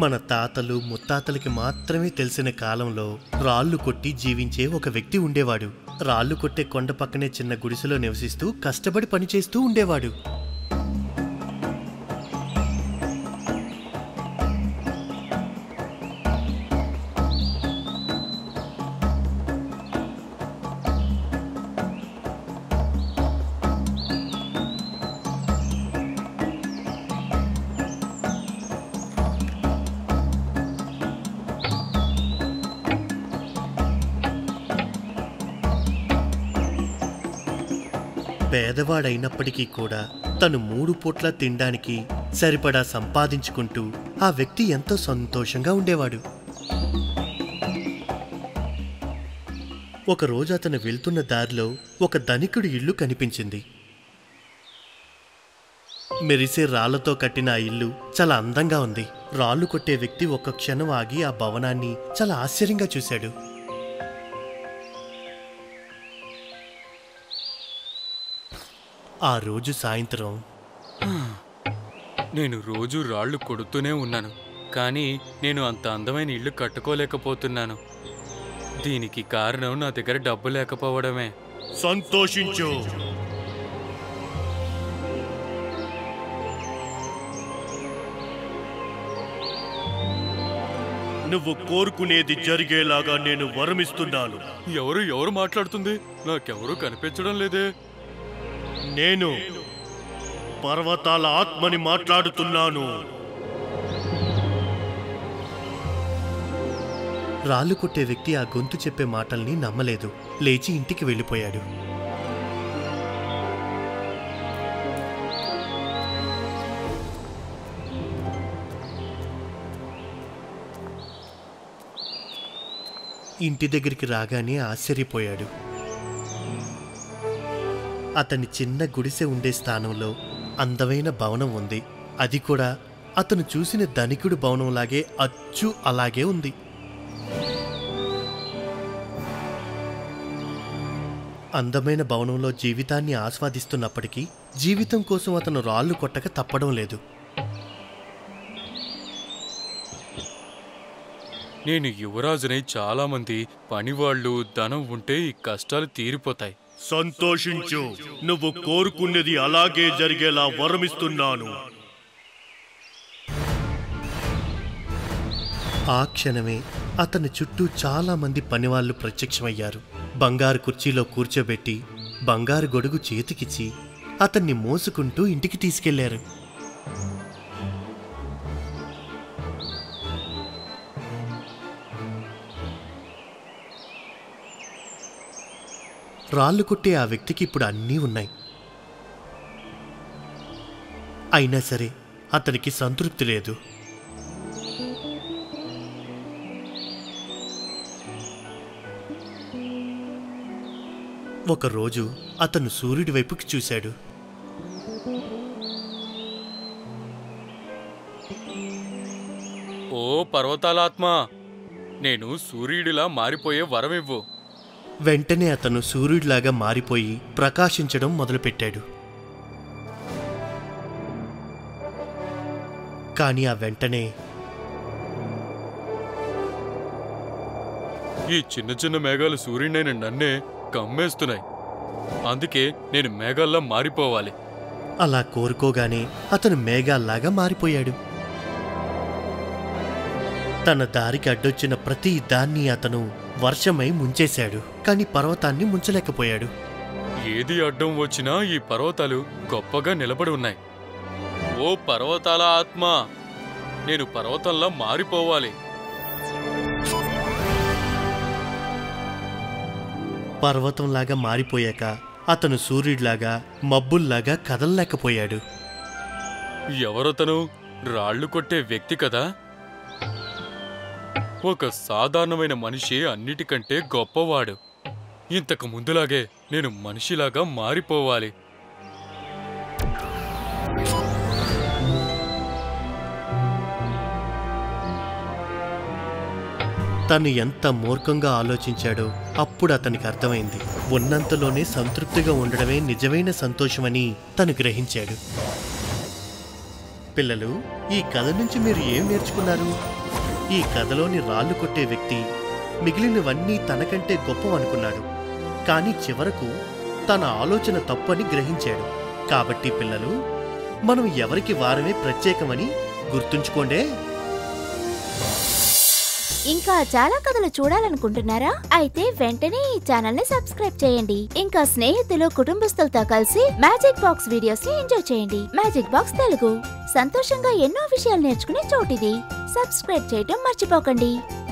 మన తాతలు ముత్తాతలకి మాత్రమే తెలిసిన కాలంలో రాళ్ళు కొట్టి జీవించే ఒక వ్యక్తి ఉండేవాడు రాళ్ళు కొట్టే కొండ పక్కనే చిన్న గుడిసెలో నివసిస్తూ కష్టపడి పనిచేస్తూ ఉండేవాడు పేదవాడైనప్పటికీ కూడా తను మూడు పూట్ల తినడానికి సరిపడా సంపాదించుకుంటూ ఆ వ్యక్తి ఎంతో సంతోషంగా ఉండేవాడు ఒకరోజు అతను వెళ్తున్న దారిలో ఒక ధనికుడి ఇల్లు కనిపించింది మెరిసే రాళ్లతో కట్టిన ఆ ఇల్లు చాలా అందంగా ఉంది రాళ్ళు కొట్టే వ్యక్తి ఒక్క క్షణం ఆగి ఆ భవనాన్ని చాలా ఆశ్చర్యంగా చూశాడు ఆ రోజు సాయంత్రం నేను రోజు రాళ్ళు కొడుతూనే ఉన్నాను కానీ నేను అంత అందమైన ఇల్లు కట్టుకోలేకపోతున్నాను దీనికి కారణం నా దగ్గర డబ్బు లేకపోవడమే సంతోషించు నువ్వు కోరుకునేది జరిగేలాగా నేను వరమిస్తున్నాను ఎవరు ఎవరు మాట్లాడుతుంది నాకెవరూ కనిపించడం లేదే నేను పర్వతాల ఆత్మని మాట్లాడుతున్నాను రాళ్ళు కొట్టే వ్యక్తి ఆ గొంతు చెప్పే మాటల్ని నమ్మలేదు లేచి ఇంటికి వెళ్ళిపోయాడు ఇంటి దగ్గరికి రాగానే ఆశ్చర్యపోయాడు అతని చిన్న గుడిసె ఉండే స్థానంలో అందమైన భవనం ఉంది అది కూడా అతను చూసిన ధనికుడు భవనంలాగే అచ్చు అలాగే ఉంది అందమైన భవనంలో జీవితాన్ని ఆస్వాదిస్తున్నప్పటికీ జీవితం కోసం అతను రాళ్ళు కొట్టక తప్పడం లేదు నేను యువరాజునై చాలా మంది పనివాళ్ళు ధనం ఉంటే ఈ కష్టాలు తీరిపోతాయి సంతోషించు నువ్వు కోరుకున్నది అలాగే జరిగేలా వరమిస్తున్నాను ఆ క్షణమే అతని చుట్టూ చాలా మంది పనివాళ్లు ప్రత్యక్షమయ్యారు బంగారు కుర్చీలో కూర్చోబెట్టి బంగారు గొడుగు చేతికిచ్చి అతన్ని మోసుకుంటూ ఇంటికి తీసుకెళ్లారు రాళ్ళు కొట్టే ఆ వ్యక్తికి ఇప్పుడు అన్నీ ఉన్నాయి అయినా సరే అతనికి సంతృప్తి లేదు ఒకరోజు అతను సూర్యుడి వైపుకి చూశాడు ఓ పర్వతాలాత్మ నేను సూర్యుడిలా మారిపోయే వరమివ్వు వెంటనే అతను సూర్యుడిలాగా మారిపోయి ప్రకాశించడం మొదలుపెట్టాడు కానీ ఆ వెంటనే ఈ చిన్న చిన్న మేఘాలు సూర్యుడైన నన్నే కమ్మేస్తున్నాయి అందుకే నేను మేఘాల్లా మారిపోవాలి అలా కోరుకోగానే అతను మేఘాల్లాగా మారిపోయాడు తన దారికి అడ్డొచ్చిన ప్రతి దాన్ని అతను వర్షమై ముంచేశాడు కానీ పర్వతాన్ని ముంచలేకపోయాడు ఏది అడ్డం వచ్చినా ఈ పర్వతాలు గొప్పగా నిలబడి ఉన్నాయి ఓ పర్వతాల ఆత్మ నేను పర్వతంలా మారిపోవాలి పర్వతంలాగా మారిపోయాక అతను సూర్యుడిలాగా మబ్బుల్లాగా కదలలేకపోయాడు ఎవరతను రాళ్ళు కొట్టే వ్యక్తి కదా ఒక సాధారణమైన మనిషి అన్నిటికంటే గొప్పవాడు ఇంతకు ముందులాగే నేను మనిషిలాగా మారిపోవాలి తను ఎంత మూర్ఖంగా ఆలోచించాడో అప్పుడు అతనికి అర్థమైంది ఉన్నంతలోనే సంతృప్తిగా ఉండడమే నిజమైన సంతోషమని తను గ్రహించాడు పిల్లలు ఈ కథ నుంచి మీరు ఏం నేర్చుకున్నారు ఈ కథలోని రాళ్ళు కొట్టే వ్యక్తి మిగిలినవన్నీ తనకంటే గొప్పవనుకున్నాడు కానీ చివరకు తన ఆలోచన తప్పని గ్రహించాడు కాబట్టి పిల్లలు మనం ఎవరికి వారమే ప్రత్యేకమని గుర్తుంచుకోండే ఇంకా చాలా కథలు చూడాలనుకుంటున్నారా అయితే వెంటనే ఈ ఛానల్ ని సబ్స్క్రైబ్ చేయండి ఇంకా స్నేహితులు కుటుంబస్తులతో కలిసి మ్యాజిక్ బాక్స్ వీడియోస్ ని ఎంజాయ్ చేయండి మ్యాజిక్ బాక్స్ తెలుగు సంతోషంగా ఎన్నో విషయాలు నేర్చుకునే చోటిది సబ్స్క్రైబ్ చేయటం మర్చిపోకండి